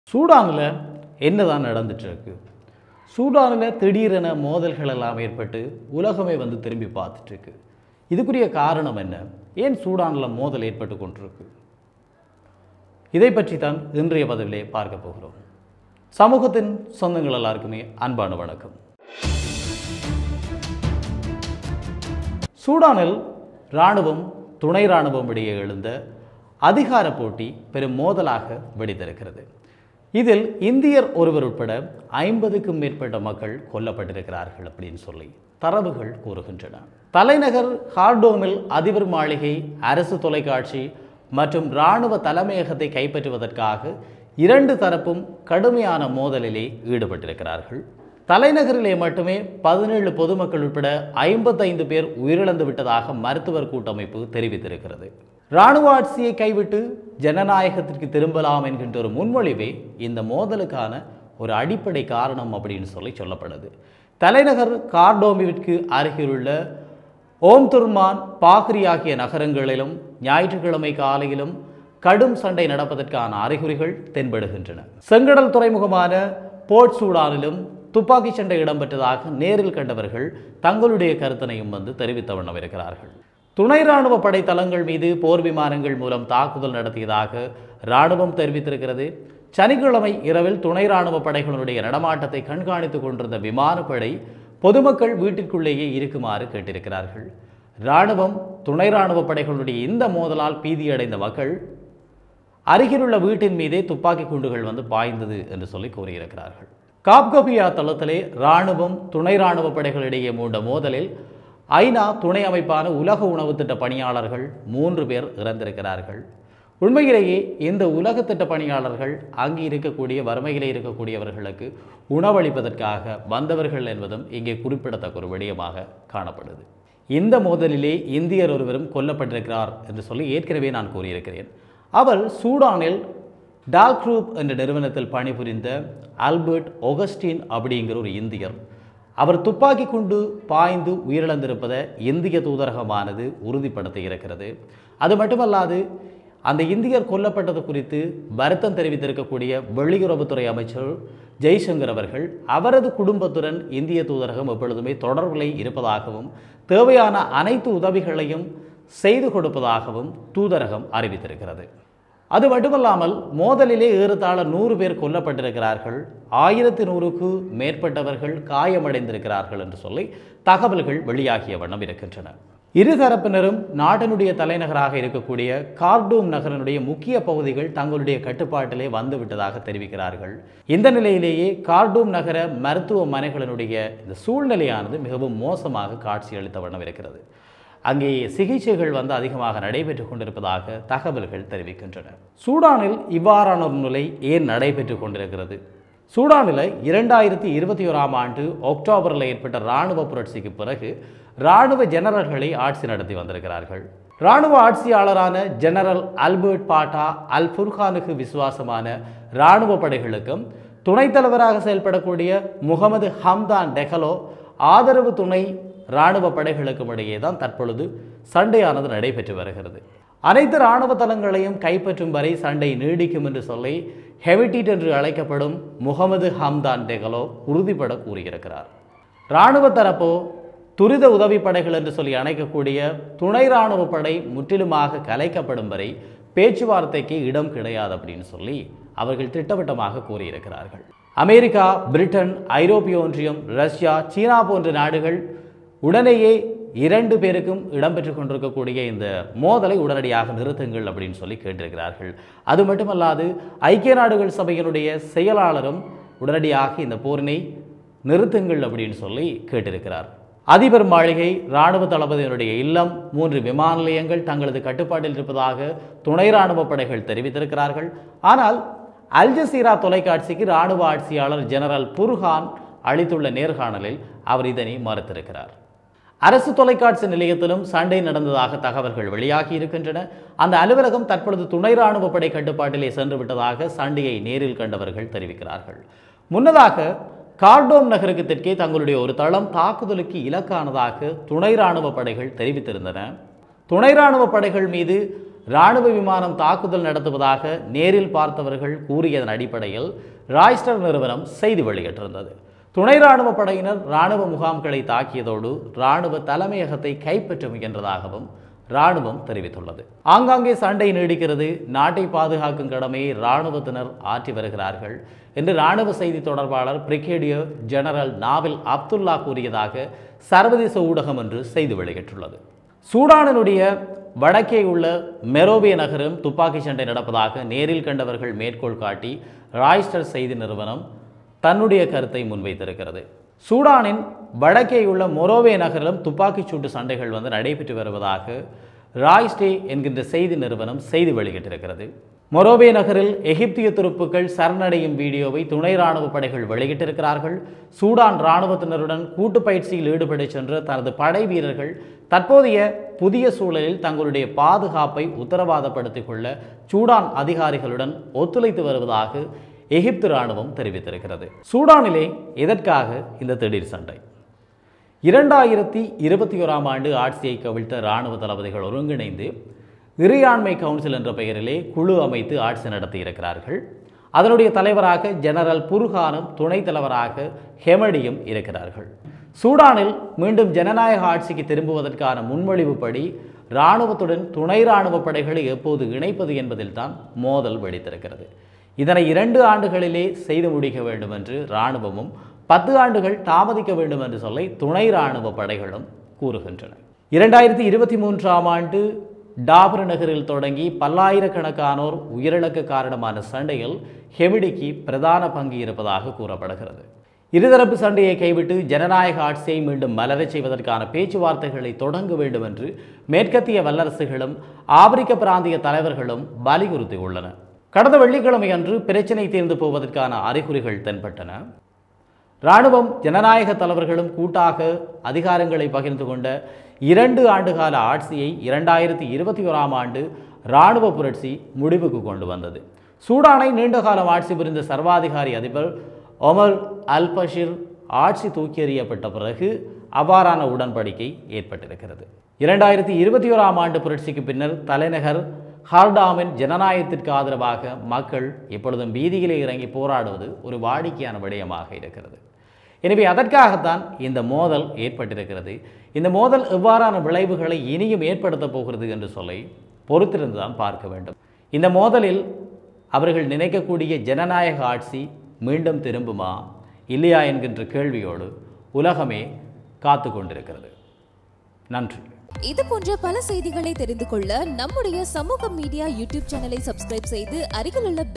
சூடானில் என்னதான் நடந்துட்டு இருக்கு சூடானில் திடீரென மோதல்கள் எல்லாம் ஏற்பட்டு உலகமே வந்து திரும்பி பார்த்துட்டு இருக்கு இதுக்குரிய காரணம் என்ன ஏன் சூடானில் மோதல் ஏற்பட்டு கொண்டிருக்கு இதை பற்றி தான் இன்றைய பதிவிலே பார்க்க போகிறோம் சமூகத்தின் சொந்தங்கள் எல்லாருக்குமே அன்பான வணக்கம் சூடானில் இராணுவம் துணை இராணுவம் இடையே எழுந்த அதிகார போட்டி பெரும் மோதலாக வெடித்திருக்கிறது இதில் இந்தியர் ஒருவர் உட்பட ஐம்பதுக்கும் மேற்பட்ட மக்கள் கொல்லப்பட்டிருக்கிறார்கள் அப்படின்னு சொல்லி தரவுகள் கூறுகின்றன தலைநகர் ஹார்டோமில் அதிபர் மாளிகை அரசு தொலைக்காட்சி மற்றும் இராணுவ தலைமையகத்தை கைப்பற்றுவதற்காக இரண்டு தரப்பும் கடுமையான மோதலிலே ஈடுபட்டிருக்கிறார்கள் தலைநகரிலே மட்டுமே பதினேழு பொதுமக்கள் உட்பட ஐம்பத்தைந்து பேர் உயிரிழந்து விட்டதாக மருத்துவர் கூட்டமைப்பு தெரிவித்திருக்கிறது இராணுவ ஆட்சியை கைவிட்டு ஜனநாயகத்திற்கு திரும்பலாம் என்கின்ற ஒரு முன்மொழிவே இந்த மோதலுக்கான ஒரு அடிப்படை காரணம் அப்படின்னு சொல்லி சொல்லப்படுது தலைநகர் கார்டோமிவிற்கு அருகிலுள்ள ஓம் துர்மான் பாக்ரி ஆகிய நகரங்களிலும் ஞாயிற்றுக்கிழமை காலையிலும் கடும் சண்டை நடப்பதற்கான அறிகுறிகள் தென்படுகின்றன செங்கடல் துறைமுகமான போர்ட் சூடானிலும் துப்பாக்கி சண்டை இடம்பெற்றதாக நேரில் கண்டவர்கள் தங்களுடைய கருத்தினையும் வந்து தெரிவித்த வண்ணம் இருக்கிறார்கள் துணை ராணுவ படை தளங்கள் மீது போர் விமானங்கள் மூலம் தாக்குதல் நடத்தியதாக ராணுவம் தெரிவித்திருக்கிறது சனிக்கிழமை இரவில் துணை ராணுவ படைகளுடைய நடமாட்டத்தை கண்காணித்துக் கொண்டிருந்த விமானப்படை பொதுமக்கள் வீட்டிற்குள்ளேயே இருக்குமாறு கேட்டிருக்கிறார்கள் இராணுவம் துணை ராணுவ படைகளுடைய இந்த மோதலால் பீதியடைந்த மக்கள் அருகிலுள்ள வீட்டின் மீதே துப்பாக்கி குண்டுகள் வந்து பாய்ந்தது என்று சொல்லி கூறியிருக்கிறார்கள் காப்கபியா தளத்திலே இராணுவம் துணை இராணுவ படைகளிடையே மூண்ட மோதலில் ஐநா துணை அமைப்பான உலக உணவு திட்ட பணியாளர்கள் மூன்று பேர் இறந்திருக்கிறார்கள் உண்மையிலேயே இந்த உலக திட்ட பணியாளர்கள் அங்கு இருக்கக்கூடிய வறுமையிலே இருக்கக்கூடியவர்களுக்கு உணவளிப்பதற்காக வந்தவர்கள் என்பதும் இங்கே குறிப்பிடத்தக்க ஒரு விடயமாக காணப்படுது இந்த மோதலிலே இந்தியர் ஒருவரும் கொல்லப்பட்டிருக்கிறார் என்று சொல்லி ஏற்கனவே நான் கூறியிருக்கிறேன் அவர் சூடானில் டால்க்ரூப் என்ற நிறுவனத்தில் பணிபுரிந்த ஆல்பர்ட் ஒகஸ்டின் அப்படிங்கிற ஒரு இந்தியர் அவர் துப்பாக்கி கொண்டு பாய்ந்து உயிரிழந்திருப்பதை இந்திய தூதரகமானது உறுதிப்படுத்தி இருக்கிறது அது மட்டுமல்லாது அந்த இந்தியர் கொல்லப்பட்டது குறித்து வருத்தம் தெரிவித்திருக்கக்கூடிய வெளியுறவுத்துறை அமைச்சர் ஜெய்சங்கர் அவர்கள் அவரது குடும்பத்துடன் இந்திய தூதரகம் எப்பொழுதுமே தொடர்பில் இருப்பதாகவும் தேவையான அனைத்து உதவிகளையும் செய்து கொடுப்பதாகவும் தூதரகம் அறிவித்திருக்கிறது அது மட்டுமல்லாமல் மோதலிலே ஏறத்தாழ நூறு பேர் கொல்லப்பட்டிருக்கிறார்கள் ஆயிரத்தி நூறுக்கு மேற்பட்டவர்கள் காயமடைந்திருக்கிறார்கள் என்று சொல்லி தகவல்கள் வெளியாகிய வண்ணம் இருக்கின்றன இருதரப்பினரும் நாட்டினுடைய தலைநகராக இருக்கக்கூடிய கார்டூம் நகரனுடைய முக்கிய பகுதிகள் தங்களுடைய கட்டுப்பாட்டிலே வந்துவிட்டதாக தெரிவிக்கிறார்கள் இந்த நிலையிலேயே கார்டூம் நகர மருத்துவமனைகளினுடைய இந்த சூழ்நிலையானது மிகவும் மோசமாக காட்சியளித்த வண்ணம் இருக்கிறது அங்கே சிகிச்சைகள் வந்து அதிகமாக நடைபெற்று கொண்டிருப்பதாக தகவல்கள் தெரிவிக்கின்றன சூடானில் இவ்வாறான ஒரு நிலை ஏன் நடைபெற்று கொண்டிருக்கிறது சூடானில் இரண்டாயிரத்தி இருபத்தி ஓராம் ஆண்டு அக்டோபரில் ஏற்பட்ட இராணுவ புரட்சிக்கு பிறகு இராணுவ ஜெனரல்களை ஆட்சி நடத்தி வந்திருக்கிறார்கள் இராணுவ ஆட்சியாளரான ஜெனரல் அல்பர்ட் பாட்டா அல் ஃபுர்கானுக்கு விசுவாசமான இராணுவ படைகளுக்கும் துணைத் தலைவராக செயல்படக்கூடிய முகமது ஹம்தான் டெகலோ ஆதரவு துணை இராணுவ படைகளுக்கும் இடையே தான் தற்பொழுது சண்டையானது நடைபெற்று வருகிறது அனைத்து இராணுவ தளங்களையும் கைப்பற்றும் வரை சண்டை நீடிக்கும் என்று சொல்லி ஹெவிட்டிட் என்று அழைக்கப்படும் முகமது ஹம்தான் டெகலோ உறுதிபட கூறியிருக்கிறார் இராணுவ தரப்போ துரித உதவி படைகள் என்று சொல்லி அழைக்கக்கூடிய துணை இராணுவ படை முற்றிலுமாக கலைக்கப்படும் வரை பேச்சுவார்த்தைக்கு இடம் கிடையாது அப்படின்னு சொல்லி அவர்கள் திட்டவட்டமாக கூறியிருக்கிறார்கள் அமெரிக்கா பிரிட்டன் ஐரோப்பிய ஒன்றியம் ரஷ்யா சீனா போன்ற நாடுகள் உடனேயே இரண்டு பேருக்கும் இடம்பெற்று கொண்டிருக்கக்கூடிய இந்த மோதலை உடனடியாக நிறுத்துங்கள் அப்படின்னு சொல்லி கேட்டிருக்கிறார்கள் அது மட்டுமல்லாது ஐக்கிய நாடுகள் சபையினுடைய செயலாளரும் உடனடியாக இந்த போரினை நிறுத்துங்கள் அப்படின்னு சொல்லி கேட்டிருக்கிறார் அதிபர் மாளிகை இராணுவ தளபதியினுடைய இல்லம் மூன்று விமான நிலையங்கள் தங்களது கட்டுப்பாட்டில் இருப்பதாக துணை இராணுவ படைகள் தெரிவித்திருக்கிறார்கள் ஆனால் அல் ஜசீரா தொலைக்காட்சிக்கு இராணுவ ஆட்சியாளர் ஜெனரல் புர்ஹான் அளித்துள்ள நேர்காணலில் அவர் இதனை மறுத்திருக்கிறார் அரசு தொலைக்காட்சி நிலையத்திலும் சண்டை நடந்ததாக தகவல்கள் வெளியாகி இருக்கின்றன அந்த அலுவலகம் தற்பொழுது துணை ராணுவ படை கட்டுப்பாட்டிலே சென்று விட்டதாக சண்டையை நேரில் கண்டவர்கள் தெரிவிக்கிறார்கள் முன்னதாக கார்டோம் நகருக்கு தெற்கே தங்களுடைய ஒரு தளம் தாக்குதலுக்கு இலக்கானதாக துணை ராணுவ படைகள் தெரிவித்திருந்தன துணை ராணுவ படைகள் மீது இராணுவ விமானம் தாக்குதல் நடத்துவதாக நேரில் பார்த்தவர்கள் கூறியதன் அடிப்படையில் ராய்ஸ்டர் நிறுவனம் செய்தி வெளியிட்டிருந்தது துணை ராணுவ படையினர் ராணுவ முகாம்களை தாக்கியதோடு ராணுவ தலைமையகத்தை கைப்பற்ற முயன்றதாகவும் ராணுவம் தெரிவித்துள்ளது ஆங்காங்கே சண்டை நீடிக்கிறது நாட்டை பாதுகாக்கும் கடமையை ராணுவத்தினர் ஆற்றி வருகிறார்கள் என்று ராணுவ செய்தி தொடர்பாளர் பிரிகேடியர் ஜெனரல் நாவில் அப்துல்லா கூறியதாக சர்வதேச ஊடகம் என்று செய்தி வெளியிட்டுள்ளது சூடானினுடைய வடக்கே உள்ள மெரோபிய நகரம் துப்பாக்கி சண்டை நடப்பதாக நேரில் கண்டவர்கள் மேற்கோள் காட்டி ராய்ஸ்டர் செய்தி நிறுவனம் தன்னுடைய கருத்தை முன்வைத்திருக்கிறது சூடானின் வடக்கேயுள்ள மொரோவே நகரிலும் துப்பாக்கிச் சூட்டு சண்டைகள் வந்து நடைபெற்று வருவதாக ராய்ஸ்டே என்கின்ற செய்தி நிறுவனம் செய்தி வெளியிட்டிருக்கிறது மொரோவே நகரில் எகிப்திய துருப்புக்கள் சரணடையும் வீடியோவை துணை ராணுவ படைகள் வெளியிட்டிருக்கிறார்கள் சூடான் இராணுவத்தினருடன் கூட்டு பயிற்சியில் ஈடுபட சென்ற தனது படை வீரர்கள் தற்போதைய புதிய சூழலில் தங்களுடைய பாதுகாப்பை உத்தரவாதப்படுத்திக் கொள்ள சூடான் அதிகாரிகளுடன் ஒத்துழைத்து வருவதாக எகிப்து இராணுவம் தெரிவித்திருக்கிறது சூடானிலே எதற்காக இந்த திடீர் சண்டை இரண்டாயிரத்தி இருபத்தி ஓராம் ஆண்டு ஆட்சியை கவிழ்த்த இராணுவ தளபதிகள் ஒருங்கிணைந்து இறையாண்மை கவுன்சில் என்ற பெயரிலே குழு அமைத்து ஆட்சி நடத்தியிருக்கிறார்கள் அதனுடைய தலைவராக ஜெனரல் புர்ஹானும் துணைத் தலைவராக ஹெமடியும் இருக்கிறார்கள் சூடானில் மீண்டும் ஜனநாயக ஆட்சிக்கு திரும்புவதற்கான முன்மொழிவுப்படி இராணுவத்துடன் துணை இராணுவ படைகளை எப்போது இணைப்பது என்பதில்தான் மோதல் வெடித்திருக்கிறது இதனை இரண்டு ஆண்டுகளிலே செய்து முடிக்க வேண்டும் என்று இராணுவமும் பத்து ஆண்டுகள் தாமதிக்க வேண்டும் என்று சொல்லி துணை இராணுவ படைகளும் கூறுகின்றன இரண்டாயிரத்தி இருபத்தி மூன்றாம் ஆண்டு டாபர் நகரில் தொடங்கி பல்லாயிரக்கணக்கானோர் உயிரிழக்க காரணமான சண்டையில் ஹெமிடிக்கு பிரதான பங்கு இருப்பதாக கூறப்படுகிறது இருதரப்பு சண்டையை கைவிட்டு ஜனநாயக ஆட்சியை மீண்டும் மலரச் செய்வதற்கான பேச்சுவார்த்தைகளை தொடங்க வேண்டும் என்று மேற்கத்திய வல்லரசுகளும் ஆப்பிரிக்க பிராந்திய தலைவர்களும் வலியுறுத்தியுள்ளன கடந்த வெள்ளிக்கிழமை அன்று பிரச்சினை தீர்ந்து போவதற்கான அறிகுறிகள் தென்பட்டன இராணுவம் ஜனநாயக தலைவர்களும் கூட்டாக அதிகாரங்களை பகிர்ந்து கொண்ட இரண்டு ஆண்டுகால ஆட்சியை இரண்டாயிரத்தி இருபத்தி ஓராம் ஆண்டு இராணுவ புரட்சி முடிவுக்கு கொண்டு வந்தது சூடானை நீண்டகாலம் ஆட்சி புரிந்த சர்வாதிகாரி அதிபர் ஒமர் அல் பஷீர் ஆட்சி தூக்கி எறியப்பட்ட பிறகு அவ்வாறான உடன்படிக்கை ஏற்பட்டிருக்கிறது இரண்டாயிரத்தி இருபத்தி ஓராம் ஆண்டு புரட்சிக்கு பின்னர் தலைநகர் ஹார்டாமின் ஜனநாயகத்திற்கு ஆதரவாக மக்கள் எப்பொழுதும் வீதியிலே இறங்கி போராடுவது ஒரு வாடிக்கையான விடயமாக இருக்கிறது எனவே அதற்காகத்தான் இந்த மோதல் ஏற்பட்டிருக்கிறது இந்த மோதல் எவ்வாறான விளைவுகளை இனியும் ஏற்படுத்தப் போகிறது என்று சொல்லி பொறுத்திருந்து தான் பார்க்க வேண்டும் இந்த மோதலில் அவர்கள் நினைக்கக்கூடிய ஜனநாயக ஆட்சி மீண்டும் திரும்புமா இல்லையா என்கின்ற கேள்வியோடு உலகமே காத்து கொண்டிருக்கிறது நன்றி இது போன்ற பல செய்திகளை தெரிந்து கொள்ள நம்முடைய சமூக மீடியா யூடியூப் சேனலை சப்ஸ்கிரைப் செய்து அருகிலுள்ள